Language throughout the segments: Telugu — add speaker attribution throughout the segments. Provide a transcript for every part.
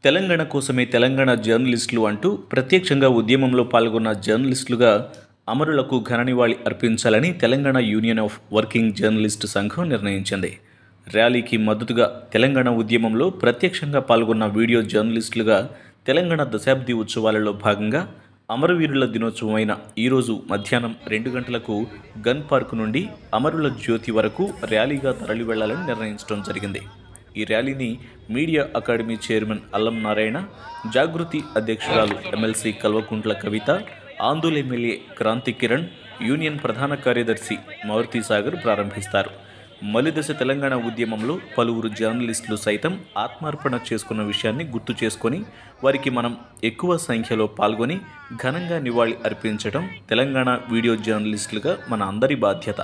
Speaker 1: తెలంగాణ కోసమే తెలంగాణ జర్నలిస్టులు అంటూ ప్రత్యక్షంగా ఉద్యమంలో పాల్గొన్న జర్నలిస్టులుగా అమరులకు ఘన నివాళి అర్పించాలని Telangana union of working journalist సంఘం నిర్ణయించింది ర్యాలీకి మద్దతుగా తెలంగాణ ఉద్యమంలో ప్రత్యక్షంగా పాల్గొన్న వీడియో జర్నలిస్టులుగా తెలంగాణ దశాబ్ది ఉత్సవాలలో భాగంగా అమరవీరుల దినోత్సవం అయిన ఈరోజు మధ్యాహ్నం రెండు గంటలకు గన్ పార్క్ నుండి అమరుల జ్యోతి వరకు ర్యాలీగా తరలి వెళ్లాలని నిర్ణయించడం జరిగింది ఈ ర్యాలీని మీడియా అకాడమీ చైర్మన్ అల్లం నారాయణ జాగృతి అధ్యక్షురాలు ఎమ్మెల్సీ కల్వకుంట్ల కవిత ఆందోళన ఎమ్మెల్యే క్రాంతి కిరణ్ యూనియన్ ప్రధాన కార్యదర్శి మారుతి సాగర్ ప్రారంభిస్తారు మలిదశ తెలంగాణ ఉద్యమంలో పలువురు జర్నలిస్టులు సైతం ఆత్మార్పణ చేసుకున్న విషయాన్ని గుర్తు చేసుకొని వారికి మనం ఎక్కువ సంఖ్యలో పాల్గొని ఘనంగా నివాళి అర్పించడం తెలంగాణ వీడియో జర్నలిస్టులుగా మన అందరి బాధ్యత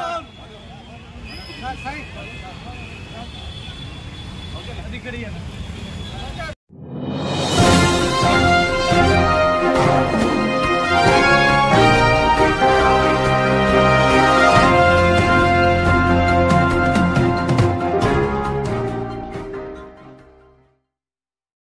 Speaker 2: అది ఇక్కడ ఇయ్యండి.